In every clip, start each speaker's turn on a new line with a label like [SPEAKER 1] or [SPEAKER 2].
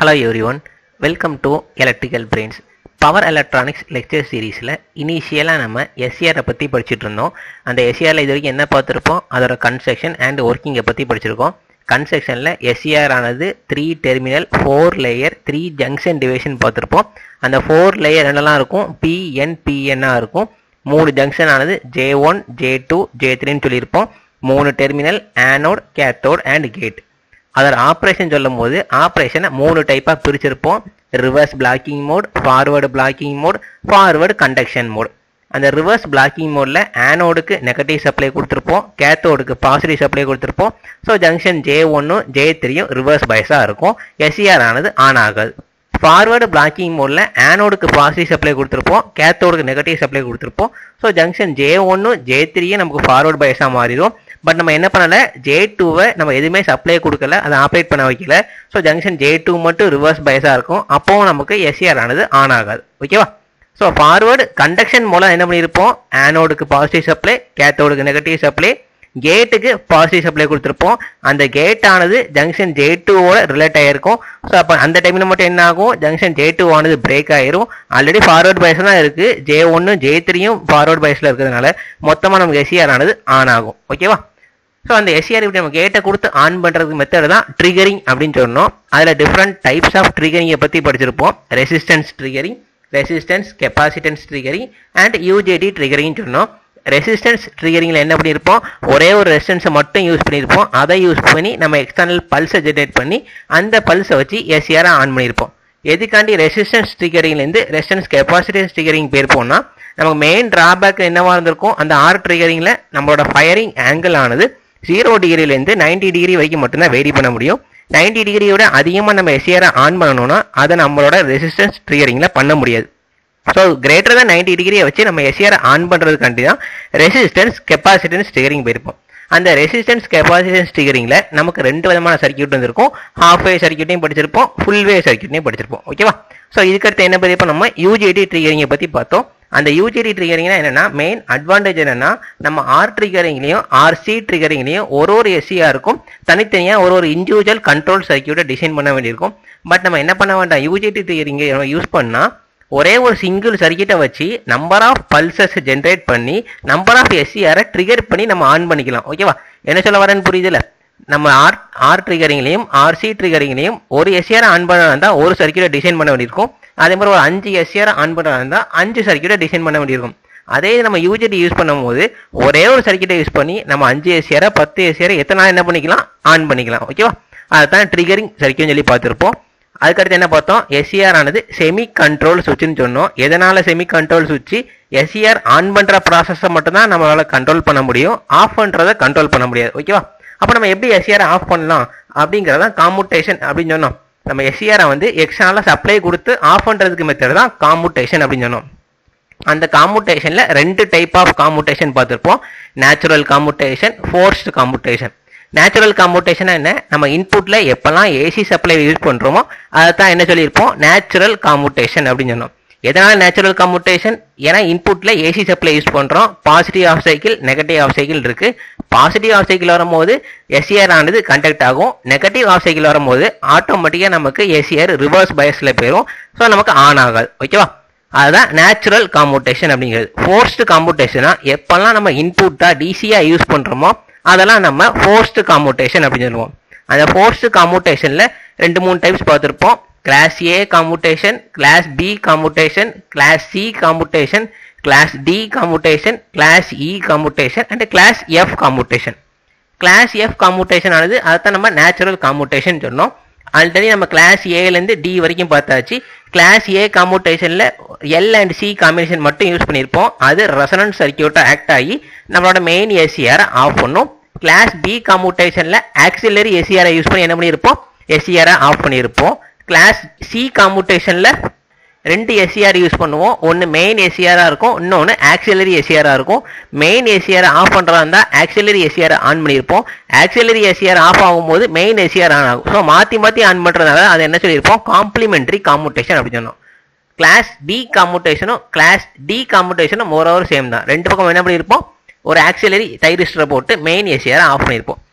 [SPEAKER 1] hello everyone welcome to electrical brains power electronics lecture சீரீஸில் இனிஷியலாக நம்ம எஸ்சிஆரை பற்றி படிச்சுட்டு இருந்தோம் அந்த எஸ்சிஆரில் இது வரைக்கும் என்ன பார்த்துருப்போம் அதோட கன்ஸ்ட்ரக்ஷன் அண்ட் ஒர்க்கிங்கை பற்றி படிச்சிருக்கோம் கன்ஸ்ட்ரக்ஷனில் எஸ்சிஆர் ஆனது three terminal four layer three junction division பார்த்துருப்போம் அந்த ஃபோர் லேயர் என்னெல்லாம் இருக்கும் பிஎன் பிஎன்னாக இருக்கும் மூணு ஜங்ஷன் ஆனது J one J two J த்ரீன்னு சொல்லியிருப்போம் மூணு terminal anode cathode and gate அதோட ஆப்ரேஷன் சொல்லும் போது ஆப்ரேஷனை மூணு டைப்பாக பிரிச்சிருப்போம் reverse blocking mode forward blocking mode forward conduction mode அந்த ரிவர்ஸ் பிளாக்கிங் மோடில் ஆனோடுக்கு நெகட்டிவ் சப்ளை கொடுத்துருப்போம் கேத்தோடுக்கு பாசிட்டிவ் சப்ளை கொடுத்துருப்போம் ஸோ ஜங்ஷன் ஜே ஒன்னும் ஜே த்ரீயும் ரிவர்ஸ் பைஸாக இருக்கும் எஸ்சிஆர் ஆனது ஆன் ஆகாது ஃபார்வர்டு பிளாக்கிங் மோடில் ஆனோடுக்கு பாசிட்டிவ் சப்ளை கொடுத்துருப்போம் கேத்தோடுக்கு நெகட்டிவ் சப்ளை கொடுத்துருப்போம் ஸோ ஜங்ஷன் ஜே ஒன்னும் ஜே த்ரீயும் நமக்கு ஃபார்வர்டு பைஸாக மாறிடும் பட் நம்ம என்ன பண்ணல ஜே டூவை நம்ம எதுவுமே சப்ளை கொடுக்கல அதை ஆப்ரேட் பண்ண வைக்கல ஸோ ஜங்ஷன் ஜே டூ மட்டும் ரிவர்ஸ் பைஸாக இருக்கும் அப்போவும் நமக்கு எஸ்சிஆர் ஆனது ஆன் ஆகாது ஓகேவா ஸோ ஃபார்வர்டு கண்டக்ஷன் மூலம் என்ன பண்ணியிருப்போம் ஆனோடுக்கு பாசிட்டிவ் சப்ளை கேத்தோடுக்கு நெகட்டிவ் சப்ளை கேட்டுக்கு பாசிட்டிவ் சப்ளை கொடுத்துருப்போம் அந்த கேட் ஆனது ஜங்ஷன் ஜே டூவோட ரிலேட் ஆகிருக்கும் ஸோ அப்போ அந்த டைமில் மட்டும் என்ன ஆகும் ஜங்ஷன் ஜே டூ ஆனது பிரேக் ஆயிரும் ஆல்ரெடி ஃபார்வர்ட் பைஸ் தான் இருக்குது ஜே ஒன்று ஜே த்ரீயும் ஃபார்வர்ட் பைஸில் இருக்கிறதுனால மொத்தமாக நமக்கு எஸ்சிஆர் ஆனது ஆன் ஆகும் ஓகேவா ஸோ அந்த எஸ்சிஆர் இப்படி நம்ம கேட்டை கொடுத்து ஆன் பண்ணுறதுக்கு மெத்தட் தான் ட்ரிகரிங் அப்படின்னு சொன்னோம் அதில் டிஃப்ரெண்ட் டைப்ஸ் ஆஃப் ட்ரிகரிங்கை பற்றி படிச்சிருப்போம் resistance triggering resistance capacitance triggering and UJT triggering சொன்னோம் ரெசிஸ்டன்ஸ் ட்ரிகரிங்கில் என்ன பண்ணியிருப்போம் ஒரே ஒரு ரெசிஸ்டன்ஸை மட்டும் யூஸ் பண்ணியிருப்போம் அதை யூஸ் பண்ணி நம்ம எக்ஸ்டர்னல் பல்ஸை ஜென்ரேட் பண்ணி அந்த பல்ஸை வச்சு எஸ்சிஆரை ஆன் பண்ணியிருப்போம் எதுக்காண்டி ரெசிஸ்டன்ஸ் ட்ரிகரிங்லேருந்து ரெசிஸ்டன்ஸ் கெப்பாசிட்டன்ஸ் ட்ரிகரிங் போயிருப்போம்னா நமக்கு மெயின் டிராபேக் என்னவா இருந்திருக்கும் அந்த ஆர் ட்ரிகரிங்கில் நம்மளோட ஃபயரிங் ஆங்கிள் ஆனது ஜீரோ டிகிரிலேருந்து நைன்டி டிகிரி வரைக்கும் மட்டும்தான் வேரி பண்ண முடியும் நைன்டி டிகிரியோட அதிகமாக நம்ம எஸ்சிஆரை ஆன் பண்ணணும்னா அதை நம்மளோட ரெசிஸ்டன்ஸ் ட்ரிகரிங்கில் பண்ண முடியாது ஸோ கிரேட்டர் தான் நைன்டி டிகிரியை வச்சு நம்ம எஸ்சிஆர் ஆன் பண்ணுறதுக்காண்டி தான் ரெசிஸ்டன்ஸ் கெப்பாசிட்டன்ஸ் ஸ்டிகரிங் போயிருப்போம் அந்த ரெசிஸ்டன்ஸ் கெப்பாசிட்டன்ஸ் ஸ்டிகரிங்கில் நமக்கு ரெண்டு விதமான சர்க்கியூட் வந்திருக்கும் ஹாஃப் வே சர்க்கியூட்டையும் படிச்சிருப்போம் ஃபுல் வே சர்க்கியூட்டையும் படிச்சிருப்போம் ஓகேவா ஸோ இதுக்கடுத்து என்ன பற்றி நம்ம யூஜிடி ட்ரிகரிங்கை பற்றி பார்த்தோம் அந்த யூஜிடி ட்ரிகரிங்னா என்னன்னா மெயின் அட்வான்டேஜ் என்னன்னா நம்ம ஆர் ட்ரிகரிங்லையும் ஆர்சி ட்ரிகரிங்லையும் ஒரு ஒரு எஸ்சிஆருக்கும் தனித்தனியாக ஒரு ஒரு இண்டிவிஜுவல் கண்ட்ரோல் சர்க்கியூட்டை டிசைன் பண்ண வேண்டியிருக்கும் பட் நம்ம என்ன பண்ண வேண்டாம் யூஜிடி ட்ரிகரிங்கை யூஸ் பண்ணால் ஒரே ஒரு சிங்கிள் சர்க்கியூட்டை வச்சு நம்பர் ஆஃப் பல்சஸ் ஜென்ரேட் பண்ணி நம்பர் ஆஃப் எஸ்சிஆரை ட்ரிகர் பண்ணி நம்ம ஆன் பண்ணிக்கலாம் ஓகேவா என்ன சொல்ல வரேன்னு புரியுதுல்ல நம்ம ஆர் ஆர் ட்ரிகரிங்லையும் ஆர்சி ட்ரிகரிங்லையும் ஒரு எஸ்சிஆர் ஆன் பண்ண இருந்தால் ஒரு சர்க்கியூட்டை டிசைன் பண்ண வேண்டியிருக்கும் அதே மாதிரி ஒரு அஞ்சு எஸ்சிஆர் ஆன் பண்ண இருந்தால் அஞ்சு சர்க்கியூட்டை டிசைன் பண்ண வேண்டியிருக்கும் அதே நம்ம யூஜிடி யூஸ் பண்ணும்போது ஒரே ஒரு சர்க்கியூட்டை யூஸ் பண்ணி நம்ம அஞ்சு எஸ்சிஆரை பத்து எஸ்சிஆரை எத்தனை நாள் என்ன பண்ணிக்கலாம் ஆன் பண்ணிக்கலாம் ஓகேவா அதுதான் ட்ரிகரிங் சர்க்கியூன்னு சொல்லி பார்த்துருப்போம் அதுக்கடுத்து என்ன பார்த்தோம் எஸ்சிஆர் ஆனது செமி கண்ட்ரோல் சுவிட்சுன்னு சொன்னோம் எதனால செமி கண்ட்ரோல் சுவிட்ச் எஸ்சிஆர் ஆன் பண்ற ப்ராசஸை மட்டும் தான் நம்மளால கண்ட்ரோல் பண்ண முடியும் ஆஃப் பண்றதை கண்ட்ரோல் பண்ண முடியாது ஓகேவா அப்போ நம்ம எப்படி எஸ்சிஆர் ஆஃப் பண்ணலாம் அப்படிங்கிறத காமுட்டேஷன் அப்படின்னு சொன்னோம் நம்ம எஸ்சிஆரை வந்து எக்ஸ்டர்னலா சப்ளை கொடுத்து ஆஃப் பண்றதுக்கு மெத்தட் தான் காமுட்டேஷன் அப்படின்னு சொன்னோம் அந்த காமுட்டேஷன்ல ரெண்டு டைப் ஆஃப் காமுட்டேஷன் பார்த்துருப்போம் natural commutation forced commutation natural commutation என்ன நம்ம இன்புட்ல எப்பெல்லாம் ஏசி சப்ளை யூஸ் பண்றோமோ அதை தான் என்ன சொல்லியிருப்போம் நேச்சுரல் காம்பவுண்டேஷன் அப்படின்னு சொன்னோம் எதனால நேச்சுரல் காம்பவுண்டேஷன் ஏன்னா இன்புட்ல ஏசி சப்ளை யூஸ் பண்றோம் positive half cycle negative of cycle இருக்கு பாசிட்டிவ் ஆஃப் சைக்கிள் வரும்போது எஸ்சிஆர் ஆனது கண்டக்ட் ஆகும் நெகட்டிவ் ஆஃப் சைக்கிள் வரும்போது ஆட்டோமேட்டிக்கா நமக்கு எஸ்சிஆர் ரிவர்ஸ் பயஸ்ல போயிடும் ஸோ நமக்கு ஆன் ஆகாது ஓகேவா அதுதான் நேச்சுரல் காம்பவுண்டேஷன் அப்படிங்கிறது ஃபோர்ஸ்டு காம்பவுண்டேஷனா எப்பெல்லாம் நம்ம இன்புட்டா டிசியா யூஸ் பண்றோமோ அதெல்லாம் நம்ம ஃபோர்ஸ்டு காம்பவுண்டேஷன் அப்படின்னு சொல்லுவோம் அந்த ஃபோர்ஸ்டு காம்பவுண்டேஷன்ல ரெண்டு மூணு டைப்ஸ் பார்த்துருப்போம் class A commutation class B commutation class C commutation class D commutation class E commutation and class F commutation class F commutation ஆனது அதைத்தான் நம்ம நேச்சுரல் காம்பவுண்டேஷன் சொன்னோம் ஆல்ரெடி நம்ம கிளாஸ் ஏலேருந்து டி வரைக்கும் பார்த்தாச்சு கிளாஸ் ஏ காம்பவுண்டேஷனில் எல் அண்ட் சி காம்பினேஷன் மட்டும் use பண்ணியிருப்போம் அது ரெசனன்ட் சர்க்கியூட்டாக ஆக்ட் ஆகி நம்மளோட மெயின் ஏசிஆரை ஆஃப் பண்ணும் கிளாஸ் பி காம்பவுண்டேஷனில் ஆக்சிலரி ஏசிஆரை யூஸ் பண்ணி என்ன பண்ணியிருப்போம் எஸ்சிஆரை ஆஃப் பண்ணியிருப்போம் கிளாஸ் சி காம்பவுண்டேஷனில் ரெண்டு எஸ்சிஆர் யூஸ் பண்ணுவோம் ஒன்று மெயின் எஸ்சிஆராக இருக்கும் இன்னொன்று ஆக்சிலரி எஸ்சிஆராக இருக்கும் மெயின் எஸ்சிஆர் ஆஃப் பண்ணுறதா இருந்தால் ஆக்சிலரி எஸ்சிஆர் ஆன் பண்ணியிருப்போம் ஆக்சிலரி எஸ்சிஆர் ஆஃப் ஆகும்போது மெயின் எஸ்சிஆர் ஆன் ஆகும் ஸோ மாற்றி மாற்றி ஆன் பண்ணுறதுனால அது என்ன சொல்லியிருப்போம் காம்ப்ளிமெண்ட்ரி காம்பவுண்டேஷன் அப்படின்னு சொன்னோம் கிளாஸ் பி காம்பவுண்டேஷனும் கிளாஸ் டி காம்பவுண்டேஷனும் மோர் ஓவர் சேம் தான் ரெண்டு பக்கம் என்ன பண்ணியிருப்போம் ஒரு ஆக்சிலரி தைரிஸ்டரை போட்டு மெயின் எஸ்சிஆரை ஆஃப் பண்ணியிருப்போம்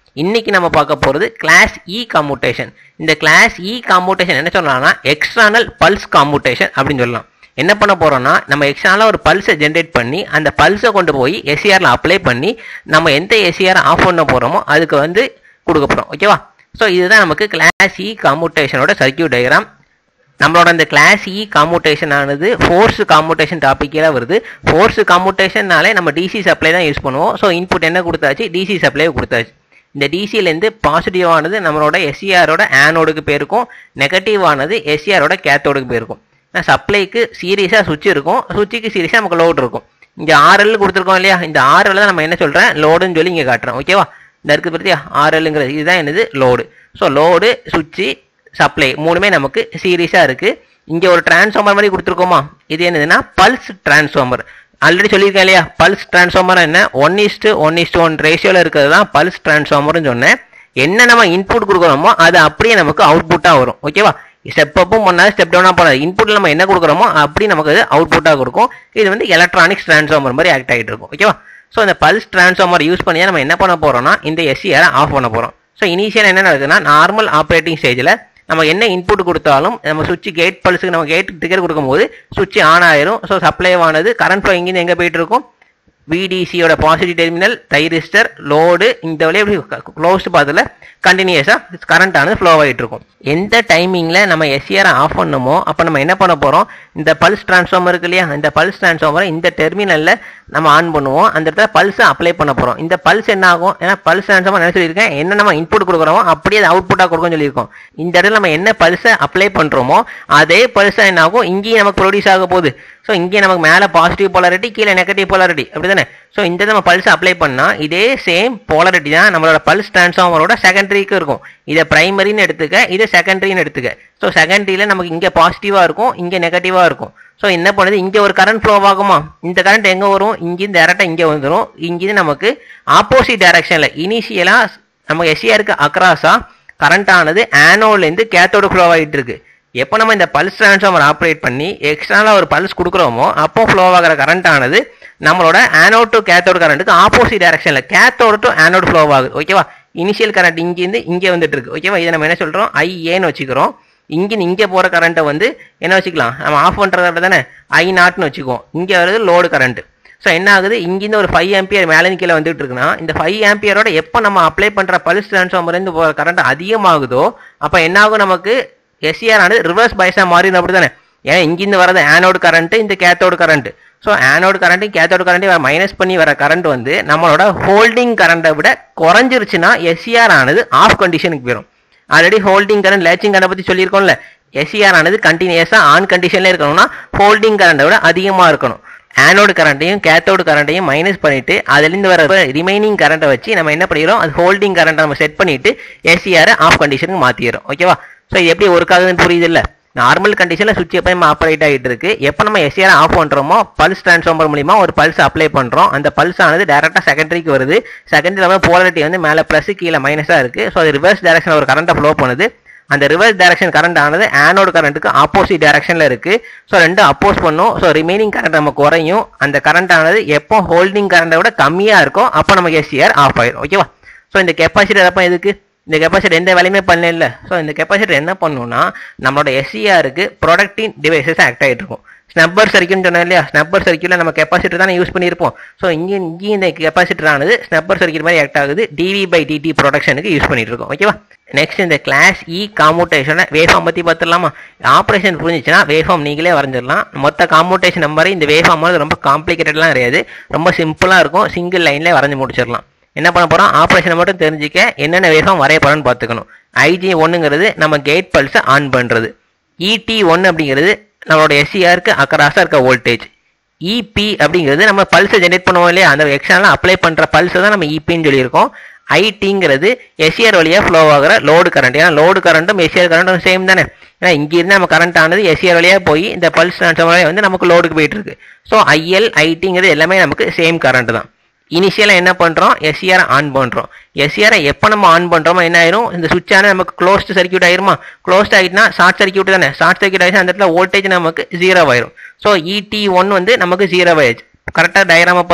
[SPEAKER 1] இன்னைக்கு நம்ம பார்க்க போகிறது கிளாஸ் இ காம்புட்டேஷன் இந்த கிளாஸ் இ காம்புட்டேஷன் என்ன சொல்லலாம்னா எக்ஸ்டர்னல் பல்ஸ் காம்புட்டேஷன் அப்படின்னு சொல்லலாம் என்ன பண்ண போறோம்னா நம்ம எக்ஸ்டர்னலாக ஒரு பல்ஸை ஜென்ரேட் பண்ணி அந்த பல்ஸை கொண்டு போய் எஸ்சிஆரில் அப்ளை பண்ணி நம்ம எந்த எஸ்சிஆர் ஆஃப் பண்ண போகிறோமோ அதுக்கு வந்து கொடுக்க போகிறோம் ஓகேவா ஸோ இதுதான் நமக்கு கிளாஸ் இ காம்புட்டேஷனோட சர்க்கியூட் டயக்ராம் நம்மளோட அந்த கிளாஸ் இ காம்புட்டேஷன் ஆனது ஃபோர்ஸ் காம்புட்டேஷன் டாப்பிக்கில் வருது ஃபோர்ஸ் காம்புட்டேஷன்னாலே நம்ம டிசி சப்ளை தான் யூஸ் பண்ணுவோம் ஸோ இன்புட் என்ன கொடுத்தாச்சு டிசி சப்ளை கொடுத்தாச்சு இந்த டிசிலேருந்து பாசிட்டிவ் ஆனது நம்மளோட எஸ்சிஆரோட ஆனோடுக்கு போயிருக்கும் நெகட்டிவ் ஆனது எஸ்சிஆரோட கேத்தோடுக்கு போயிருக்கும் சப்ளைக்கு சீரியஸாக சுவிட்ச் இருக்கும் சுவிட்சுக்கு சீரியஸாக நமக்கு லோடு இருக்கும் இங்கே ஆர்எல் கொடுத்துருக்கோம் இல்லையா இந்த ஆர்எல் தான் நம்ம என்ன சொல்கிறேன் லோடுன்னு சொல்லி இங்கே காட்டுறோம் ஓகேவா இந்த இருக்கு பற்றியா ஆர்எல்ங்கிறது இதுதான் என்னது லோடு ஸோ லோடு சுவிட்சு சப்ளை மூணுமே நமக்கு சீரியஸாக இருக்குது இங்கே ஒரு டிரான்ஸ்ஃபார்மர் மாதிரி கொடுத்துருக்கோமா இது என்னதுன்னா பல்ஸ் டிரான்ஸ்ஃபார்மர் ஆல்ரெடி சொல்லியிருக்கேன் இல்லையா பல்ஸ் டிரான்ஸ்ஃபார்மர் என்ன one is to one is to one ரேஷியோவில் இருக்கிறது தான் பல்ஸ் டிரான்ஸ்ஃபார்மர்னு சொன்னேன் என்ன நம்ம இன்புட் கொடுக்குறோமோ அது அப்படியே நமக்கு அவுட்புட்டாக வரும் ஓகேவா ஸ்டெப் அப்பும் பண்ணாது ஸ்டெப் டவுனாக போனாது இன்புட்டில் நம்ம என்ன கொடுக்குறோமோ அப்படி நமக்கு அது அவுட்புட்டாக கொடுக்கும் இது வந்து எலக்ட்ரானிக்ஸ் டிரான்ஸ்ஃபார்மர் மாதிரி ஆக்ட் ஆகிட்டு இருக்கும் ஓகேவா ஸோ இந்த பல்ஸ் டிரான்ஸ்ஃபார்மர் யூஸ் பண்ணி நம்ம என்ன பண்ண போகிறோம்னா இந்த எஸ்சிஆரை ஆஃப் பண்ண போகிறோம் ஸோ இனிஷியல் என்ன நடக்குதுன்னா நார்மல் ஆப்ரேட்டிங் ஸ்டேஜில் நம்ம என்ன இன்புட் கொடுத்தாலும் நம்ம சுவிட்ச் கேட் பல்ஸுக்கு நம்ம கேட் டிக்கெட் கொடுக்கும்போது சுவிட்ச் ஆன் ஆயிரும் ஸோ சப்ளை ஆனது கரண்ட் ஃப்ளோ இங்கிருந்து எங்கே போயிட்டு இருக்கும் விடிசியோட பாசிட்டிவ் டெர்மினல் தைரிஸ்டர் லோடு இந்த வழியாக இப்படி க்ளோஸ்டு பாத்தில் கண்டினியூஸாக கரண்ட் ஆனது ஃப்ளோ ஆகிட்டு இருக்கும் எந்த டைமிங்கில் நம்ம எஸ்சிஆரை ஆஃப் பண்ணமோ அப்போ நம்ம என்ன பண்ண போகிறோம் இந்த பல்ஸ் டிரான்ஸ்ஃபார்மர் இருக்கு இல்லையா இந்த பல்ஸ் டிரான்ஸ்ஃபார்மரை இந்த டெர்மினலில் நம்ம ஆன் பண்ணுவோம் அந்த இடத்துல பல்ஸை அப்ளை பண்ண போகிறோம் இந்த பல்ஸ் என்ன ஆகும் ஏன்னா பல்ஸ் டிரான்ஸ்ஃபார்மர் என்ன சொல்லியிருக்கேன் என்ன நம்ம இன்புட் கொடுக்குறோமோ அப்படியே அது அவுட்புட்டாக கொடுக்கும்னு சொல்லியிருக்கோம் இந்த இடத்துல நம்ம என்ன பல்ஸை அப்ளை பண்ணுறோமோ அதே பல்ஸை என்ன ஆகும் இங்கேயும் நமக்கு ப்ரொடியூஸ் ஆக போகுது ஸோ இங்கே நமக்கு மேலே பாசிட்டிவ் போலாரிட்டி கீழே நெகட்டிவ் போலாரிட்டி அப்படி தானே ஸோ இந்த நம்ம பல்ஸ் அப்ளை பண்ணால் இதே சேம் போலாரிட்டி தான் நம்மளோட பல்ஸ் டிரான்ஸ்ஃபார்மரோட செகண்டரிக்கு இருக்கும் இதை பிரைமரின்னு எடுத்துக்க இதை செகண்டரின்னு எடுத்துக்க ஸோ செகண்டரியில் நமக்கு இங்கே பாசிட்டிவாக இருக்கும் இங்கே நெகட்டிவாக இருக்கும் ஸோ என்ன பண்ணுது இங்கே ஒரு கரண்ட் ஃப்ளோ ஆகுமா இந்த கரண்ட் எங்கே வரும் இங்கேருந்து டேரெக்டாக இங்கே வந்துடும் இங்கேருந்து நமக்கு ஆப்போசிட் டைரக்ஷனில் இனிஷியலாக நமக்கு எஸ்சிஆருக்கு அக்ராஸாக கரண்ட் ஆனது ஆனோட்லேருந்து கேத்தோடு ஃப்ளோ ஆகிட்டு இருக்கு எப்போ நம்ம இந்த பல்ஸ் டிரான்ஸ்ஃபார்மர் ஆப்ரேட் பண்ணி எக்ஸ்ட்ராலாக ஒரு பல்ஸ் கொடுக்குறோமோ அப்போ ஃப்ளோ ஆகிற கரண்ட் ஆனது நம்மளோட ஆனோட் டு கேத்தோடு கரண்ட்டுக்கு ஆப்போசிட் டைரக்ஷனில் கேத்தோடு டு ஆனோட் ஃப்ளோ ஆகுது ஓகேவா இனிஷியல் கரண்ட் இங்கேருந்து இங்கே வந்துட்டு இருக்கு ஓகேவா இதை நம்ம என்ன சொல்கிறோம் ஐஏன்னு வச்சுக்கிறோம் இங்கே இங்கே போகிற கரண்ட்டை வந்து என்ன வச்சுக்கலாம் நம்ம ஆஃப் பண்ணுற கரண்ட் தானே ஐ நாட்னு வச்சுக்குவோம் இங்கே வருது லோடு கரண்ட் ஸோ என்ன ஆகுது இங்கேருந்து ஒரு ஃபைவ் ஆம்பியர் மேலே கீழே வந்துட்டு இருக்குன்னா இந்த ஃபைவ் ஆம்பியரோட எப்போ நம்ம அப்ளை பண்ணுற பல்ஸ் டிரான்ஸ்ஃபார்மர்லேருந்து போகிற கரண்ட் அதிகமாகுதோ அப்போ என்ன ஆகும் நமக்கு எஸ்சிஆர் ஆனது ரிவர்ஸ் பயஸாக மாறிடும் அப்படி தானே ஏன்னா இங்கிருந்து வரது ஆனோடு கரண்ட் இந்த கேத்தோடு கரண்ட் ஸோ ஆனோடு கரண்ட்டையும் கேத்தோடு கரண்ட்டையும் மைனஸ் பண்ணி வர கரண்ட் வந்து நம்மளோட ஹோல்டிங் கரண்ட்டை விட குறைஞ்சிருச்சுன்னா எஸ்சிஆர் ஆனது ஆஃப் கண்டிஷனுக்கு போயிடும் already holding current latching current பற்றி சொல்லியிருக்கோம்ல எஸ்சிஆர் ஆனது கண்டினியூஸாக ஆன் கண்டிஷனில் இருக்கணும்னா ஹோல்டிங் கரண்ட்டை விட அதிகமாக இருக்கணும் ஆனோடு கரண்ட்டையும் கேத்தோடு கரண்ட்டையும் மைனஸ் பண்ணிட்டு அதுலேருந்து வர ரிமைனிங் கரண்ட்டை வச்சு நம்ம என்ன பண்ணிடுறோம் அது ஹோல்டிங் கரண்ட்டை நம்ம செட் பண்ணிட்டு எஸ்சிஆரை ஆஃப் கண்டிஷனுக்கு மாற்றிடுறோம் ஓகேவா ஸோ இது எப்படி ஒர்க் ஆகுதுன்னு புரியுது இல்லை நார்மல் கண்டிஷனில் சுவிட்ச் எப்பயும் ஆப்ரேட் ஆகிட்டு இருக்கு எப்போ நம்ம எஸ்சிஆர் ஆஃப் பண்ணுறோமோ பல்ஸ் டிரான்ஸ்ஃபார்மர் மூலிமா ஒரு பல்ஸ் அப்ளை பண்ணுறோம் அந்த பல்ஸ் ஆனது டேரெக்டாக செகண்டரிக்கு வருது செகண்டரியில் போலாரிட்டி வந்து மேலே ப்ளஸ் கீழே மைனஸாக இருக்குது ஸோ அது ரிவர்ஸ் டேரக்ஷன் ஒரு கரண்ட்டை ஃப்ளோ பண்ணுது அந்த ரிவர்ஸ் டைரக்ஷன் கரண்ட் ஆனது ஆனோடு கரண்ட்டுக்கு ஆப்போசிட் டைரக்ஷனில் இருக்குது ஸோ ரெண்டும் அப்போஸ் பண்ணும் ஸோ ரிமைனிங் கரண்ட் நம்ம குறையும் அந்த கரண்ட் ஆனது எப்போ ஹோல்டிங் கரண்ட்டை விட கம்மியாக இருக்கும் அப்போ நமக்கு எஸ்சிஆர் ஆஃப் ஆயிடும் ஓகேவா ஸோ இந்த கெப்பாசிட்டர் அப்போ எதுக்கு இந்த கெப்பாசிட்டர் எந்த வேலையுமே பண்ணல ஸோ இந்த கெப்பாசிட்டர் என்ன பண்ணுன்னா நம்மளோட எஸ்சிஆருக்கு ப்ரொடக்டிங் டிவைசஸ் ஆக்ட் ஆகிட்டு இருக்கும் ஸ்னப்பர் சர்க்கியூட்னு சொன்னோம் இல்லையா ஸ்னப்பர் சர்க்கியூட்டில் நம்ம கெப்பாசிட்டர் தானே யூஸ் பண்ணியிருப்போம் ஸோ இங்கே இங்கேயும் இந்த கெப்பாசிட்டர் ஆனது ஸ்னப்பர் சர்க்கியூட் மாதிரி ஆக்ட் ஆகுது டிவி பை டிடி ப்ரொடக்ஷனுக்கு யூஸ் பண்ணிட்டு இருக்கோம் ஓகேவா நெக்ஸ்ட் இந்த கிளாஸ் இ காம்புட்டேஷனை வேஃபார்ம் பற்றி பார்த்துடலாமா ஆப்ரேஷன் புரிஞ்சிச்சுன்னா வேஃபார்ம் நீங்களே வரைஞ்சிடலாம் மொத்த காம்புட்டேஷன் நம்பர் இந்த வேஃபார்ம் வந்து ரொம்ப காம்ப்ளிகேட்டட்லாம் கிடையாது ரொம்ப சிம்பிளாக இருக்கும் சிங்கிள் லைன்லேயே வரைஞ்சி முடிச்சிடலாம் என்ன பண்ண போகிறோம் ஆப்ரேஷனை மட்டும் தெரிஞ்சுக்க என்னென்ன வேஃபார்ம் வரைய போகிறோன்னு பார்த்துக்கணும் ஐஜி ஒன்றுங்கிறது நம்ம கேட் பல்ஸை ஆன் பண்ணுறது இடி ஒன்று அப்படிங்கிறது நம்மளோட எஸ்சிஆருக்கு அக்கராஸாக இருக்க வோல்டேஜ் இபி அப்படிங்கிறது நம்ம பல்ஸை ஜென்ரேட் பண்ணுவோம் இல்லையா அந்த எக்ஸ்ட்ரா அப்ளை பண்ணுற பல்ஸை தான் நம்ம இபின்னு சொல்லியிருக்கோம் ஐடிங்கிறது எஸ்சிஆர் வழியாக ஃப்ளோ ஆகிற லோடு கரண்ட் ஏன்னா லோடு கரண்ட்டும் எஸ்சிஆர் கரண்ட்டும் சேம் தானே ஏன்னா இங்கிருந்து நம்ம கரண்ட் ஆனது எஸ்சிஆர் வழியாக போய் இந்த பல்ஸ் ட்ரான்ஸ்ஃபார்மர் வந்து நமக்கு லோடுக்கு போயிட்டு இருக்கு ஸோ ஐஎல் ஐடிங்கிறது எல்லாமே நமக்கு சேம் கரண்ட் தான் இனிஷியலாக என்ன பண்ணுறோம் எஸ்சிஆரை ஆன் பண்ணுறோம் எஸ்சிஆரை எப்போ நம்ம ஆன் பண்ணுறோமோ என்ன ஆயிரும் இந்த சுவிட்சான நமக்கு க்ளோஸ்டு சர்க்கியூட் ஆயிருமா க்ளோஸ்ட் ஆகிட்டுனா ஷார்ட் சர்க்கியூட் தானே ஷார்ட் சர்க்கியூட் ஆயிடுச்சு அந்த இடத்துல வோல்டேஜ் நமக்கு ஜீரோ ஆயிரும் ஸோ இடி ஒன் வந்து நமக்கு ஜீரோ ஆயிடுச்சு கரெக்டாக டயராம பாரு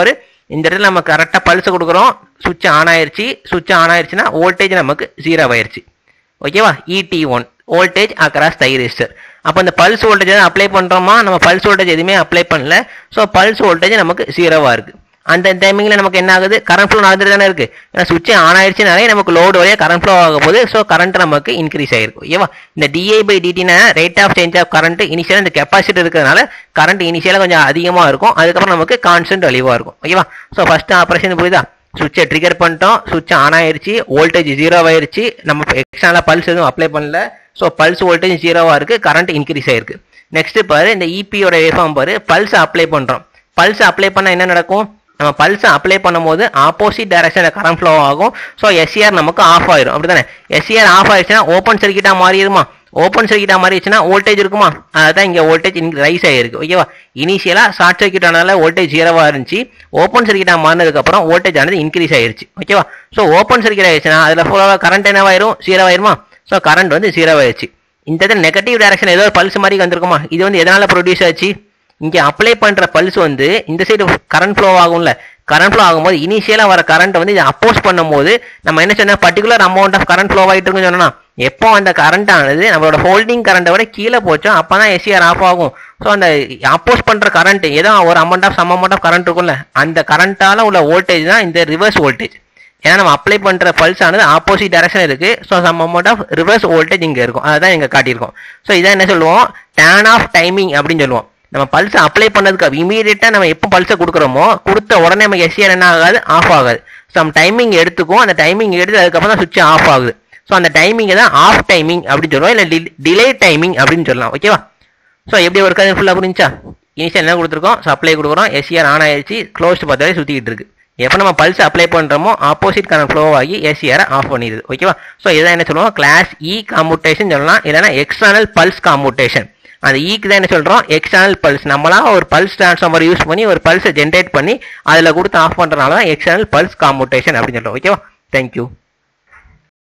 [SPEAKER 1] இந்த இடத்துல நம்ம கரெக்டாக பல்ஸ் கொடுக்குறோம் சுவிட்ச் ஆன் ஆயிருச்சு சுவிட்ச் ஆன் ஆயிருச்சுன்னா வோல்டேஜ் நமக்கு ஜீரோ ஆயிருச்சு ஓகேவா இடி ஒன் வோல்டேஜ் அக்ராஸ் தைரிஸ்டர் அப்போ இந்த பல்ஸ் வோல்டேஜ் அப்ளை பண்ணுறோமா நம்ம பல்ஸ் வோல்டேஜ் எதுவுமே அப்ளை பண்ணல ஸோ பல்ஸ் வோல்டேஜ் நமக்கு ஜீரோவாக இருக்குது அந்த டைமிங்கில் நமக்கு என்ன ஆகுது கரண்ட் ஃப்ளோ நடந்துட்டு தானே இருக்குது ஏன்னா சுவிட்ச் ஆன் ஆயிடுச்சுனாலே நமக்கு லோடு வழியாக கரண்ட் ஃப்ளோ ஆக போது ஸோ கரண்ட் நமக்கு இன்க்ரீஸ் ஆகிருக்கும் ஓகேவா இந்த டிஐ பை டிடினா rate of change of current இனிஷியலாக இந்த கெப்பாசிட்டி இருக்கிறதுனால கரண்ட் இனிஷியலாக கொஞ்சம் அதிகமாக இருக்கும் அதுக்கப்புறம் நமக்கு கான்ஸ்டன்ட் அழிவாக இருக்கும் ஓகேவா ஸோ ஃபஸ்ட் ஆப்ரேஷன் புரியுதா சுவிட்சை ட்ரிகர் பண்ணிட்டோம் சுவிட்ச் ஆன் ஆயிருச்சு வோல்டேஜ் ஜீரோ ஆயிருச்சு நம்ம எக்ஸ்ட்ரா பல்ஸ் எதுவும் அப்ளை பண்ணல ஸோ பல்ஸ் வோல்டேஜ் ஜீரோவாக இருக்குது கரண்ட் இன்க்ரீஸ் ஆயிருக்கு நெக்ஸ்ட் பாரு இந்த இபியோட வேஃபார்ம் பாரு பல்ஸ் அப்ளை பண்ணுறோம் பல்ஸ் அப்ளை பண்ணால் என்ன நடக்கும் நம்ம பல்ஸை அப்ளை பண்ணும்போது ஆப்போசிட் டைரக்ஷனில் கரண்ட் ஃப்ளோ ஆகும் ஸோ எஸ்சிஆர் நமக்கு ஆஃப் ஆயிரும் அப்படி தானே எஸ்சிஆர் ஆஃப் ஆயிடுச்சுன்னா ஓப்பன் சர்க்கிட்டாக மாறிடுமா ஓப்பன் சர்க்கிட்டாக மாறிடுச்சுன்னா வோல்டேஜ் இருக்குமா அதுதான் இங்கே வோல்டேஜ் ரைஸ் ஆகிருக்கு ஓகேவா இனிஷியலாக ஷார்ட் சர்க்கிட் ஆனால வோல்டேஜ் ஜீரோவாக இருந்துச்சு ஓப்பன் சர்க்கிட்டாக மாறினதுக்கப்புறம் வோல்டேஜ் ஆனது இன்க்ரீஸ் ஆயிருச்சு ஓகேவா ஸோ ஓப்பன் சர்க்கிட் ஆயிடுச்சுன்னா அதில் ஃபுல்லாக கரண்ட் என்னவாயிரும் ஜீரோ ஆயிருமா ஸோ கரண்ட் வந்து ஜீரோ ஆயிடுச்சு இந்த இடத்துல நெகட்டிவ் டைரக்ஷன் ஏதோ பல்ஸ் மாதிரி வந்திருக்குமா இது வந்து எதனால் ப்ரொடியூஸ் ஆச்சு இங்கே அப்ளை பண்ணுற பல்ஸ் வந்து இந்த சைடு கரண்ட் ஃப்ளோ ஆகும்ல கரண்ட் ஃப்ளோ ஆகும்போது இனிஷியலாக வர கரண்ட் வந்து இதை அப்போஸ் பண்ணும்போது நம்ம என்ன சொன்னால் particular amount of current flow ஆகிட்டு இருக்குன்னு சொன்னோம்னா எப்போ அந்த கரண்ட் ஆனது நம்மளோட ஹோல்டிங் கரண்ட்டை விட கீழே போச்சோ அப்போ தான் எஸ்சிஆர் ஆஃப் ஆகும் ஸோ அந்த அப்போஸ் பண்ணுற கரண்ட் ஏதோ ஒரு amount of some amount of current இருக்கும்ல அந்த கரண்ட்டால் உள்ள வோல்டேஜ் தான் இந்த ரிவர்ஸ் வோல்டேஜ் ஏன்னா நம்ம அப்ளை பண்ணுற பல்ஸ் ஆனது ஆப்போசிட் டைரக்ஷன் இருக்கு so some amount of reverse voltage இங்கே இருக்கும் அதான் இங்கே காட்டியிருக்கோம் ஸோ இதான் என்ன சொல்லுவோம் டேன் ஆஃப் டைமிங் அப்படின்னு சொல்லுவோம் நம்ம பல்ஸ் அப்ளை பண்ணதுக்கு இமீடியட்டாக நம்ம எப்போ பல்ஸை கொடுக்குறோமோ கொடுத்த உடனே நம்ம எஸ்சிஆர் என்ன ஆகாது ஆஃப் ஆகாது சம் டைமிங் எடுத்துக்கும் அந்த டைமிங் எடுத்து அதுக்கப்புறம் தான் சுவிட்ச் ஆஃப் ஆகுது ஸோ அந்த டைமிங்கை தான் ஆஃப் டைமிங் அப்படின்னு சொல்லுவோம் இல்லை டிலே டைமிங் அப்படின்னு சொல்லலாம் ஓகேவா ஸோ எப்படி ஒர்க் ஆகுது ஃபுல்லாக புரிஞ்சா இனிஷியல் என்ன கொடுத்துருக்கோம் சப்ளை கொடுக்குறோம் எஸ்சிஆர் ஆன் ஆயிடுச்சு க்ளோஸ்ட் பார்த்தாலே சுற்றிக்கிட்டு இருக்கு எப்போ நம்ம பல்ஸ் அப்ளை பண்ணுறோமோ ஆப்போசிட் கரண்ட் ஃப்ளோ ஆகி ஏசிஆரை ஆஃப் பண்ணிடுது ஓகேவா ஸோ இதான் என்ன சொல்லுவோம் கிளாஸ் இ காம்புட்டேஷன் சொல்லலாம் இல்லைனா எக்ஸ்டர்னல் பல்ஸ் காம்புட்டேஷன் அந்த ஈக்கு தான் என்ன சொல்கிறோம் எக்ஸ்டர்னல் பல்ஸ் நம்மளா ஒரு பல்ஸ் டிரான்ஸ்ஃபார்மர் யூஸ் பண்ணி ஒரு பல்ஸை ஜென்ரேட் பண்ணி அதில் கொடுத்து ஆஃப் பண்ணுறதுனால தான் எக்ஸ்டர்னல் பல்ஸ் காம்புட்டேஷன் அப்படின்னு சொல்கிறோம் ஓகேவா தேங்க்யூ